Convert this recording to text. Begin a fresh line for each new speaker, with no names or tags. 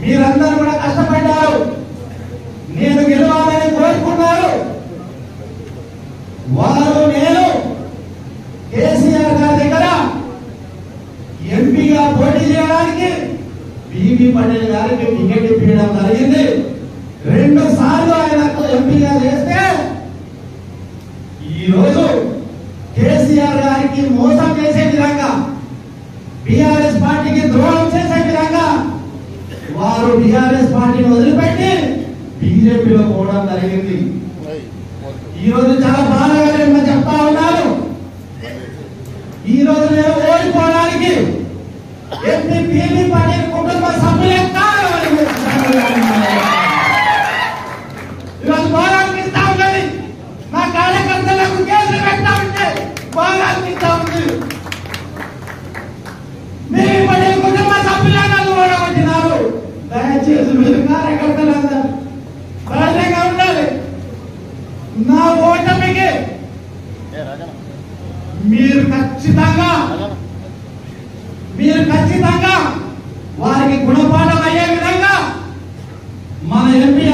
మీరందరూ కూడా కష్టపడ్డారు నేను గెలవాలని కోరుకున్నారు వారు నేను కేసీఆర్ గారి దగ్గర ఎంపీగా పోటీ చేయడానికి బీబీ పటేల్ గారికి టికెట్ ఇప్పించడం జరిగింది రెండు సార్లు ఆయనకు ఎంపీగా చేస్తే ఈ రోజు కేసీఆర్ గారికి మోసం చేసే విధంగా బీఆర్ఎస్ పార్టీకి ద్రోహం చేసే విధంగా వారు బీఆర్ఎస్ పార్టీని వదిలిపెట్టి బీజేపీలో పోవడం జరిగింది ఈ రోజు చాలా బాధగా నేను చెప్తా ఉన్నాను ఈ రోజు నేను ఓడిపోవడానికి ఎంపీ బీబీ పటేల్ కుటుంబ సభ్యులే కారణమని నేను చెప్తున్నాను. ఈరోజు బాగా అనిపిస్తా ఉన్నది నా కార్యకర్తలకు కేసులు పెట్టా ఉంటే బాగా అనిపిస్తా ఉంది మీరు పటేల్ కుటుంబ సభ్యులే నన్ను ఓడగొట్టినారు దయచేసి మీరు కార్యకర్తలందరూ ధైర్యంగా ఉండాలి నా ఓటమికి మీరు ఖచ్చితంగా మీరు ఖచ్చితంగా వారికి గుణపాఠం అయ్యే విధంగా మన ఎంపీ